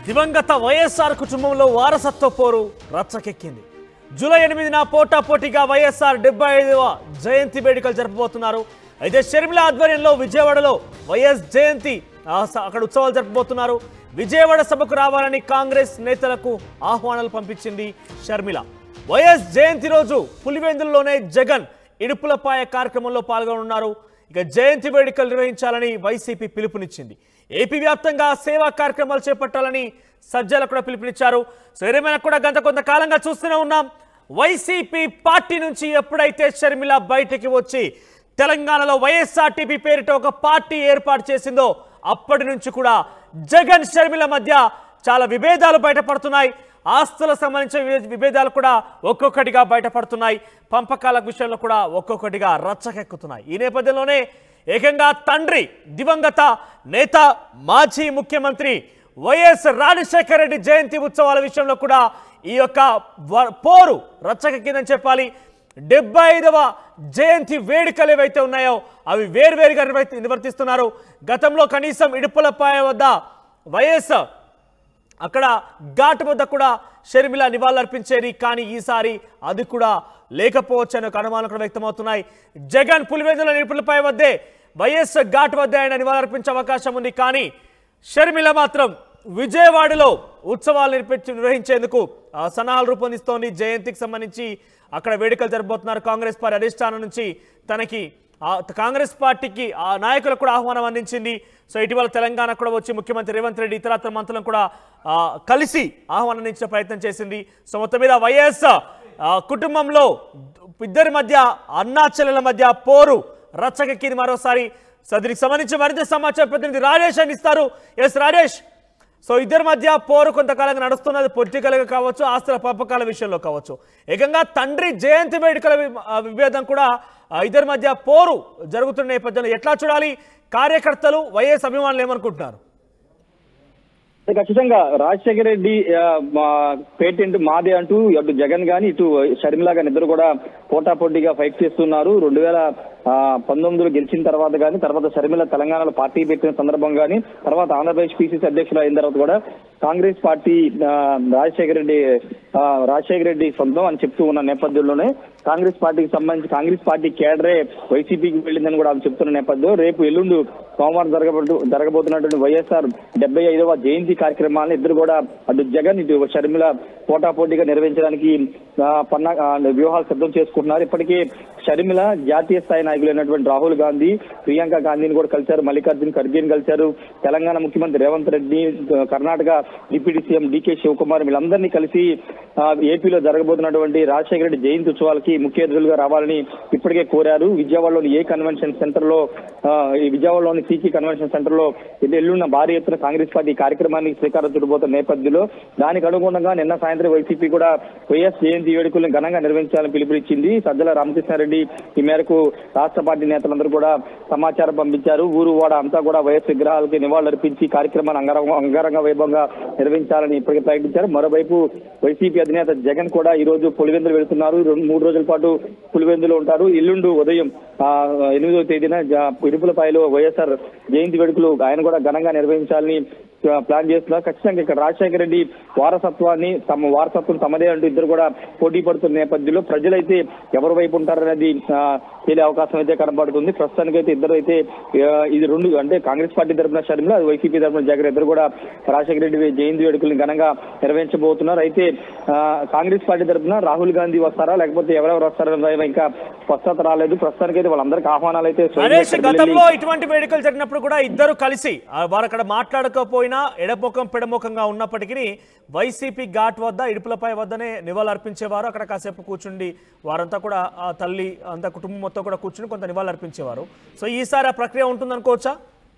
దివంగత వైఎస్ఆర్ కుటుంబంలో వారసత్వ పోరు రచ్చకెక్కింది జూలై ఎనిమిదిన పోటాపోటీగా వైఎస్ఆర్ డెబ్బై ఐదవ జయంతి వేడుకలు జరపబోతున్నారు అయితే షర్మిల ఆధ్వర్యంలో విజయవాడలో వైఎస్ జయంతి ఆ, స- అక్కడ ఉత్సవాలు జరపబోతున్నారు విజయవాడ సభకు రావాలని కాంగ్రెస్ నేతలకు ఆహ్వానాలు పంపించింది షర్మిల వైఎస్ జయంతి రోజు పులివెందులలోనే జగన్ ఇడుపులపాయ కార్యక్రమంలో పాల్గొనున్నారు ఇక జయంతి వేడుకలు నిర్వహించాలని వైసీపీ పిలుపునిచ్చింది ఏపీ వ్యాప్తంగా సేవా కార్యక్రమాలు చేపట్టాలని సజ్జల కూడా పిలుపునిచ్చారు సో ఏదేమైనా కూడా గత కొంతకాలంగా చూస్తూనే ఉన్నాం వైసీపీ పార్టీ నుంచి ఎప్పుడైతే షర్మిల బయటికి వచ్చి తెలంగాణలో వైఎస్ఆర్టీపీ పేరిట ఒక పార్టీ ఏర్పాటు చేసిందో అప్పటి నుంచి కూడా జగన్ షర్మిల మధ్య చాలా విభేదాలు బయటపడుతున్నాయి ఆస్తులకు సంబంధించిన విభే- విభేదాలు కూడా ఒక్కొక్కటిగా బయటపడుతున్నాయి పంపకాల విషయంలో కూడా ఒక్కొక్కటిగా రచ్చకెక్కుతున్నాయి ఈ నేపథ్యంలోనే ఏకంగా తండ్రి దివంగత నేత మాజీ ముఖ్యమంత్రి వైఎస్ రాజశేఖర రెడ్డి జయంతి ఉత్సవాల విషయంలో కూడా ఈ యొక్క వ- పోరు రచ్చకెక్కిందని చెప్పాలి డెబ్బై ఐదవ జయంతి వేడుకలు ఏవైతే ఉన్నాయో అవి వేర్వేరుగా నిర్వర్తి నిర్వర్తిస్తున్నారు గతంలో కనీసం ఇడుపులపాయ వద్ద వైఎస్ అక్కడ ఘాట్ వద్ద కూడా షర్మిల నివాళులర్పించేది కానీ ఈసారి అది కూడా లేకపోవచ్చు అనే ఒక అనుమానాలు కూడా వ్యక్తమవుతున్నాయి జగన్ పులివెందుల నిపుణులపై వద్దే వైఎస్ ఘాట్ వద్ద ఆయన నివాళులర్పించే అవకాశం ఉంది కానీ షర్మిల మాత్రం విజయవాడలో ఉత్సవాలు నిర్పించి నిర్వహించేందుకు ఆ, సన్నాహాలు రూపొందిస్తోంది జయంతికి సంబంధించి అక్కడ వేడుకలు జరపబోతున్నారు కాంగ్రెస్ పార్టీ అధిష్టానం నుంచి తనకి ఆ కాంగ్రెస్ పార్టీకి ఆ నాయకులకు కూడా ఆహ్వానం అందించింది సో ఇటీవల తెలంగాణ కూడా వచ్చి ముఖ్యమంత్రి రేవంత్ రెడ్డి ఇతరత్ర మంత్రులను కూడా ఆ, కలిసి ఆహ్వానం అందించే ప్రయత్నం చేసింది సో మొత్తం మీద వైఎస్ ఆ, కుటుంబంలో ఇద్దరి మధ్య అన్నా చెల్లెల మధ్య పోరు రచ్చకెక్కింది మరోసారి సో దీనికి సంబంధించి మరింత సమాచారం ప్రతినిధి రాజేష్ అని ఇస్తారు ఎస్ రాజేష్ సో ఇద్దరి మధ్య పోరు కొంతకాలంగా నడుస్తున్నది పొలిటికల్గా కావచ్చు ఆస్తుల పంపకాల విషయంలో కావచ్చు ఏకంగా తండ్రి జయంతి వేడుకల వి- ఆ విభేదం కూడా ఆ ఇద్దరి మధ్య పోరు జరుగుతున్న నేపథ్యంలో ఎట్లా చూడాలి కార్యకర్తలు వైఎస్ అభిమానులు ఏమనుకుంటున్నారు ఖచ్చితంగా రాజశేఖర రెడ్డి ఆ, మా పేటెంట్ మాదే అంటూ అటు జగన్ గాని ఇటు షర్మిల గాని ఇద్దరు కూడా పోటాపోటీగా ఫైట్ చేస్తున్నారు రెండు వేల ఆ, పంతొమ్మిదిలో గెలిచిన తర్వాత కానీ తర్వాత షర్మిల తెలంగాణలో పార్టీ పెట్టిన సందర్భం కానీ తర్వాత ఆంధ్రప్రదేశ్ పిసిసి అధ్యక్షులు అయిన తర్వాత కూడా కాంగ్రెస్ పార్టీ ఆ, రాజశేఖర రెడ్డి ఆ, రాజశేఖర రెడ్డి సొంతం అని చెప్తూ ఉన్న నేపథ్యంలోనే కాంగ్రెస్ పార్టీకి సంబంధించి కాంగ్రెస్ పార్టీ కేడరే వైసీపీకి వెళ్ళిందని కూడా ఆమె చెప్తున్న నేపథ్యం రేపు ఎల్లుండు సోమవారం జరగబోతు జరగబోతున్నటువంటి వైఎస్ఆర్ డెబ్బై ఐదవ జయంతి కార్యక్రమాలను ఇద్దరు కూడా అటు జగన్ ఇటు షర్మిల పోటాపోటీగా నిర్వహించడానికి ఆ, పన్నా ఆ, వ్యూహాలు సిద్ధం చేసుకుంటున్నారు ఇప్పటికే షర్మిల జాతీయ స్థాయి నాయకులైనటువంటి రాహుల్ గాంధీ ప్రియాంక గాంధీని కూడా కలిశారు మల్లికార్జున్ ఖర్గేని కలిశారు తెలంగాణ ముఖ్యమంత్రి Revanth Reddy Karnataka deputy CM DK Shivakumar వీళ్ళందరినీ కలిసి ఆ, ఏపీలో జరగబోతున్నటువంటి రాజశేఖర రెడ్డి జయంతి ఉత్సవాలకి ముఖ్య అతిథులుగా రావాలని ఇప్పటికే కోరారు విజయవాడలోని ఏ కన్వెన్షన్ సెంటర్ లో ఆ, ఈ విజయవాడలోని సీసీ కన్వెన్షన్ సెంటర్ లో ఇది ఎల్లున్న భారీ ఎత్తున కాంగ్రెస్ పార్టీ ఈ కార్యక్రమానికి శ్రీకారం చుట్టబోతున్న నేపథ్యంలో దానికి అనుగుణంగా నిన్న సాయంత్రం వైసీపీ కూడా వైఎస్ జయంతి వేడుకలను ఘనంగా నిర్వహించాలని పిలుపునిచ్చింది సజ్జల రామకృష్ణారెడ్డి ఈ మేరకు రాష్ట్ర పార్టీ నేతలందరూ కూడా సమాచారం పంపించారు ఊరు వాడ అంతా కూడా వైఎస్ విగ్రహాలకి నివాళులర్పించి కార్యక్రమాన్ని అంగరంగ అంగరంగ వైభవంగా నిర్వహించాలని ఇప్పటికే ప్రకటించారు మరోవైపు వైసీపీ అధినేత జగన్ కూడా ఈ రోజు పులివెందులు వెళుతున్నారు రెండు మూడు రోజుల పాటు పులివెందులో ఉంటారు ఎల్లుండు ఉదయం ఆ, ఎనిమిదవ తేదీన జ- ఇరుపులపాయలో వైఎస్ఆర్ జయంతి వేడుకలు ఆయన కూడా ఘనంగా నిర్వహించాలని ఆ, ప్లాన్ చేస్తున్నారు ఖచ్చితంగా ఇక్కడ రాజశేఖర రెడ్డి వారసత్వాన్ని తమ వారసత్వం తమదే అంటూ ఇద్దరు కూడా పోటీ పడుతున్న నేపథ్యంలో ప్రజలైతే ఎవరి వైపు ఉంటారనేది ఆ, తేలే అవకాశం అయితే కనబడుతుంది ప్రస్తుతానికైతే ఇద్దరు అయితే ఆ, ఇది రెండు అంటే కాంగ్రెస్ పార్టీ తరఫున షర్మిల వైసీపీ తరఫున జగన్ ఇద్దరు కూడా రాజశేఖర రెడ్డి జయంతి వేడుకలను ఘనంగా నిర్వహించబోతున్నారు అయితే ఆ, కాంగ్రెస్ పార్టీ తరఫున రాహుల్ గాంధీ వస్తారా లేకపోతే ఎవరెవరు వస్తారో ఇంకా స్పష్టత రాలేదు ప్రస్తుతానికైతే వాళ్ళందరికీ ఆహ్వానాలు అయితే స్వయంగా నరేష్ ఇక్కడికి వెళ్ళి- గతంలో ఇటువంటి వేడుకలు జరిగినప్పుడు కూడా ఇద్దరు కలిసి ఆ, వారు అక్కడ మాట్లాడకపోయినా ఎడముఖం పెడముఖంగా ఉన్నప్పటికీ వైసీపీ ఘాట్ వద్ద ఇడుపులపై వద్దనే నివాళులు అర్పించేవారు అక్కడ కాసేపు కూర్చుండి వారంతా కూడా ఆ తల్లి అంతా కుటుంబం మొత్తం కూడా కూర్చుని కొంత నివాళులు అర్పించేవారు సో ఈసారి ఆ ప్రక్రియ ఉంటుందనుకోవచ్చా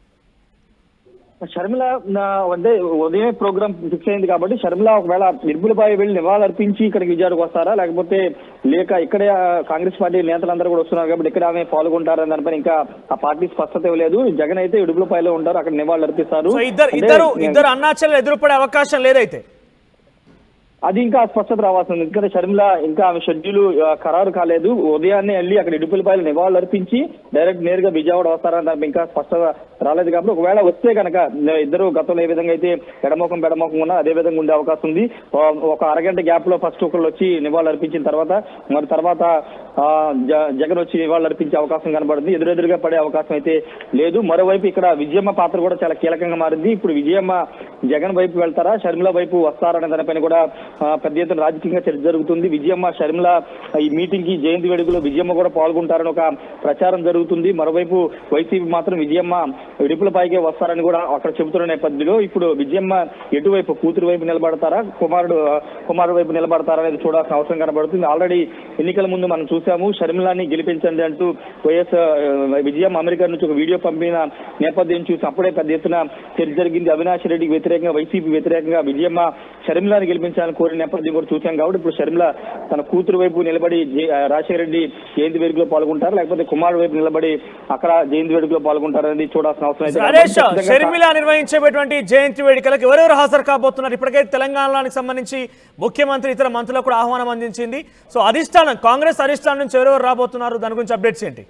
షర్మిల నా అంటే ఉదయం ప్రోగ్రామ్ ఫిక్స్ అయింది కాబట్టి షర్మిల ఒకవేళ నిర్మలపాయ వెళ్ళి నివాళులు అర్పించి ఇక్కడికి విజయానికి వస్తారా లేకపోతే లేక ఇక్కడే ఆ కాంగ్రెస్ పార్టీ నేతలందరూ కూడా వస్తున్నారు కాబట్టి ఇక్కడ ఆమె పాల్గొంటారని దానిపైన ఇంకా ఆ పార్టీ స్పష్టత ఇవ్వలేదు జగన్ అయితే ఇడుపులపాయలో ఉంటారు అక్కడ నివాళులు అర్పిస్తారు సో ఇద్దరు అంటే ఇద్దరు ఇద్దరు అన్నాచలు ఎదురుపడే అవకాశం లేదైతే అది ఇంకా స్పష్టత రావాల్సింది ఎందుకంటే షర్మిల ఇంకా ఆమె షెడ్యూల్ ఆ, ఖరారు కాలేదు ఉదయాన్నే వెళ్ళి అక్కడ ఇడుపులపాయలు నివాళులు అర్పించి డైరెక్ట్ నేరుగా విజయవాడ వస్తారని దానికి ఇంకా స్పష్టత రాలేదు కాబట్టి ఒకవేళ వస్తే కనుక ఇద్దరు గతంలో ఏ విధంగా అయితే ఎడమోకం బెడమోకం ఉన్నా అదే విధంగా ఉండే అవకాశం ఉంది ఆ, ఒక అరగంట గ్యాప్ లో ఫస్ట్ ఒకళ్ళు వచ్చి నివాళులు అర్పించిన తర్వాత మరి తర్వాత ఆ, జ- జగన్ వచ్చి నివాళులు అర్పించే అవకాశం కనబడుతుంది ఎదురెదురుగా పడే అవకాశం అయితే లేదు మరోవైపు ఇక్కడ విజయమ్మ పాత్ర కూడా చాలా కీలకంగా మారింది ఇప్పుడు విజయమ్మ జగన్ వైపు వెళ్తారా షర్మిల వైపు వస్తారనే దానిపైన కూడా ఆ, పెద్ద ఎత్తున రాజకీయంగా చర్చ జరుగుతుంది విజయమ్మ షర్మిల ఈ మీటింగ్ కి జయంతి వేడుకలో విజయమ్మ కూడా పాల్గొంటారని ఒక ప్రచారం జరుగుతుంది మరోవైపు వైసీపీ మాత్రం విజయమ్మ ఇడుపులపైకే వస్తారని కూడా అక్కడ చెబుతున్న నేపథ్యంలో ఇప్పుడు విజయమ్మ ఎటువైపు కూతురు వైపు నిలబడతారా కుమారుడు కుమారుడు వైపు నిలబడతారా అనేది చూడాల్సిన అవసరం కనబడుతుంది ఆల్రెడీ ఎన్నికల ముందు మనం చూసాము షర్మిలాని గెలిపించండి అంటూ వైఎస్ ఆ, విజయమ్మ అమెరికా నుంచి ఒక వీడియో పంపిన నేపథ్యం చూసి అప్పుడే పెద్ద ఎత్తున చర్చ జరిగింది అవినాష్ రెడ్డికి వ్యతిరేకంగా వైసీపీ వ్యతిరేకంగా విజయమ్మ షర్మిలాని గెలిపించాలని కోరిన నేపథ్యం కూడా చూసాం కాబట్టి ఇప్పుడు షర్మిల తన కూతురు వైపు నిలబడి జే- ఆ, రాజశేఖర రెడ్డి జయంతి వేడుకలో పాల్గొంటారు లేకపోతే కుమారుడు వైపు నిలబడి అక్కడ జయంతి వేడుకలో పాల్గొంటారనేది చూడాల్సిన అవసరం అయితే నరేష్ ఖచ్చితంగా షర్మిల నిర్వహించేటువంటి జయంతి వేడుకలకు ఎవరెవరు హాజరు కాబోతున్నారు ఇప్పటికే తెలంగాణకి సంబంధించి ముఖ్యమంత్రి ఇతర మంత్రులకు కూడా ఆహ్వానం అందించింది సో అధిష్టానం కాంగ్రెస్ అధిష్టానం నుంచి ఎవరెవరు రాబోతున్నారు దాని గురించి అప్డేట్స్ ఏంటి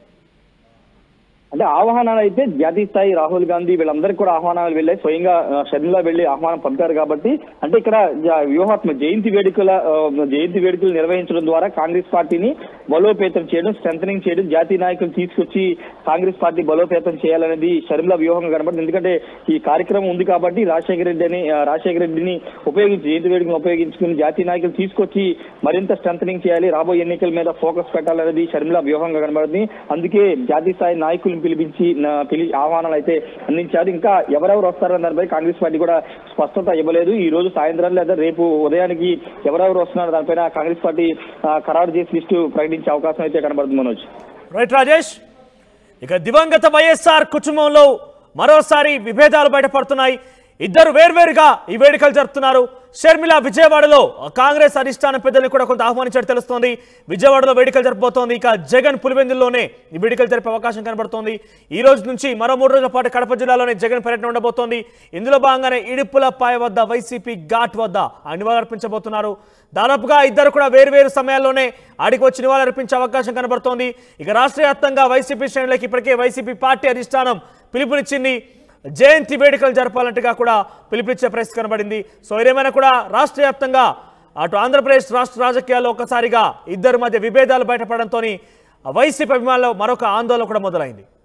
అంటే ఆహ్వానాలు అయితే జాతీయ స్థాయి రాహుల్ గాంధీ వీళ్ళందరికీ కూడా ఆహ్వానాలు వెళ్ళాయి స్వయంగా ఆ, షర్మిల వెళ్ళి ఆహ్వానం పంపారు కాబట్టి అంటే ఇక్కడ జ- వ్యూహాత్మక జయంతి వేడుకల ఆ, జయంతి వేడుకలు నిర్వహించడం ద్వారా కాంగ్రెస్ పార్టీని బలోపేతం చేయడం స్ట్రెంథనింగ్ చేయడం జాతీయ నాయకులు తీసుకొచ్చి కాంగ్రెస్ పార్టీ బలోపేతం చేయాలనేది షర్మిల వ్యూహంగా కనబడుతుంది ఎందుకంటే ఈ కార్యక్రమం ఉంది కాబట్టి రాజశేఖర రెడ్డి అని ఆ, రాజశేఖర రెడ్డిని ఉపయోగించి జయంతి వేడుకను ఉపయోగించుకుని జాతీయ నాయకులు తీసుకొచ్చి మరింత స్ట్రెంథనింగ్ చేయాలి రాబోయే ఎన్నికల మీద ఫోకస్ పెట్టాలనేది షర్మిల వ్యూహంగా కనబడుతుంది అందుకే జాతీయ స్థాయి నాయకులను పిలిపించి నా- పిలి ఆహ్వానాలు అయితే అందించారు ఇంకా ఎవరెవరు వస్తారన్న దానిపై కాంగ్రెస్ పార్టీ కూడా స్పష్టత ఇవ్వలేదు ఈ రోజు సాయంత్రం లేదా రేపు ఉదయానికి ఎవరెవరు వస్తున్నారో దానిపైన కాంగ్రెస్ పార్టీ ఆ, ఖరారు చేసి లిస్టు ప్రకటించే అవకాశం అయితే కనబడుతుంది మనోజ్ రైట్ రాజేష్ ఇక దివంగత వైఎస్ఆర్ కుటుంబంలో మరోసారి విభేదాలు బయటపడుతున్నాయి ఇద్దరు వేర్వేరుగా ఈ వేడుకలు జరుపుతున్నారు షర్మిల విజయవాడలో కాంగ్రెస్ అధిష్టాన పెద్దల్ని కూడా కొంత ఆహ్వానించినట్టు తెలుస్తోంది విజయవాడలో వేడుకలు జరపబోతోంది ఇక జగన్ పులివెందుల్లోనే ఈ వేడుకలు జరిపే అవకాశం కనబడుతోంది ఈ రోజు నుంచి మరో మూడు రోజుల పాటు కడప జిల్లాలోనే జగన్ పర్యటన ఉండబోతోంది ఇందులో భాగంగానే ఇడుపుల పాయ వద్ద వైసీపీ ఘాట్ వద్ద ఆయన నివాళులర్పించబోతున్నారు దాదాపుగా ఇద్దరు కూడా వేర్వేరు సమయాల్లోనే ఆడికి వచ్చి నివాళులర్పించే అవకాశం కనబడుతోంది ఇక రాష్ట్ర వ్యాప్తంగా వైసీపీ శ్రేణులకి ఇప్పటికే వైసీపీ పార్టీ అధిష్టానం పిలుపునిచ్చింది జయంతి వేడుకలు జరపాలంటగా కూడా పిలుపునిచ్చే పరిస్థితి కనబడింది సో ఏదేమైనా కూడా రాష్ట్ర వ్యాప్తంగా అటు ఆంధ్రప్రదేశ్ రాష్ట్ర రాజకీయాల్లో ఒక్కసారిగా ఇద్దరి మధ్య విభేదాలు బయటపడడంతో వైసీపీ అభిమానుల్లో మరొక ఆందోళన కూడా మొదలైంది